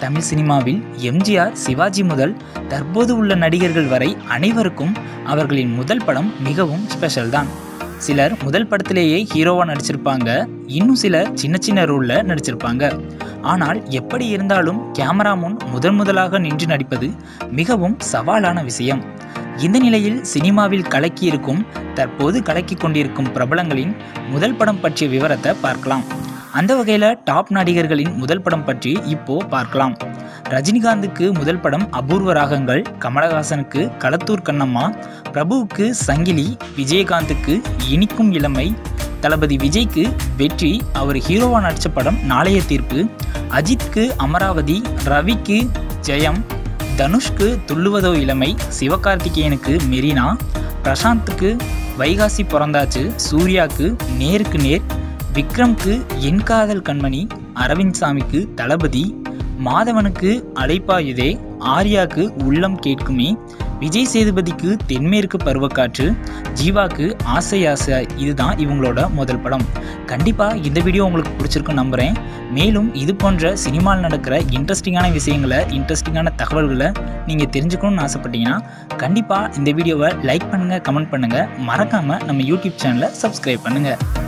தமிழ் சினிமாவில் எம்ஜிஆர் சிவாஜி முதல் தற்போது உள்ள நடிகர்கள் வரை அனைவருக்கும் அவர்களின் முதல் படம் மிகவும் ஸ்பெஷல் தான் சிலர் முதல் படத்திலேயே ஹீரோவாக நடிச்சிருப்பாங்க இன்னும் சிலர் சின்ன சின்ன ரோலில் நடிச்சிருப்பாங்க ஆனால் எப்படி இருந்தாலும் கேமரா முன் முதன் முதலாக நின்று நடிப்பது மிகவும் சவாலான விஷயம் இந்த நிலையில் சினிமாவில் கலக்கி இருக்கும் தற்போது கலக்கி கொண்டிருக்கும் பிரபலங்களின் முதல் படம் பற்றிய விவரத்தை பார்க்கலாம் அந்த வகையில் டாப் நடிகர்களின் முதல் படம் பற்றி இப்போ பார்க்கலாம் ரஜினிகாந்துக்கு முதல் படம் அபூர்வ ராகங்கள் கமலஹாசனுக்கு களத்தூர் கண்ணம்மா பிரபுவுக்கு சங்கிலி விஜயகாந்துக்கு இனிக்கும் இளமை தளபதி விஜய்க்கு வெற்றி அவர் ஹீரோவா நடித்த படம் நாளைய தீர்ப்பு அஜித்க்கு அமராவதி ரவிக்கு ஜெயம் தனுஷ்க்கு துள்ளுவதோ இளமை சிவகார்த்திகேயனுக்கு மெரினா பிரசாந்துக்கு வைகாசி பிறந்தாச்சு சூர்யாக்கு நேருக்கு நேர் விக்ரம்க்கு என் காதல் கண்மணி அரவிந்த் சாமிக்கு தளபதி மாதவனுக்கு அலைப்பாயுதே ஆர்யாக்கு உள்ளம் கேட்குமே விஜய் சேதுபதிக்கு தென்மேற்கு பருவக்காற்று ஜீவாக்கு ஆசை ஆசை இதுதான் இவங்களோட முதல் படம் கண்டிப்பாக இந்த வீடியோ உங்களுக்கு பிடிச்சிருக்குன்னு நம்புகிறேன் மேலும் இது போன்ற சினிமாவில் நடக்கிற இன்ட்ரெஸ்டிங்கான விஷயங்களை இன்ட்ரெஸ்டிங்கான தகவல்களை நீங்கள் தெரிஞ்சுக்கணும்னு ஆசைப்பட்டீங்கன்னா கண்டிப்பாக இந்த வீடியோவை லைக் பண்ணுங்கள் கமெண்ட் பண்ணுங்கள் மறக்காமல் நம்ம யூடியூப் சேனலை சப்ஸ்கிரைப் பண்ணுங்கள்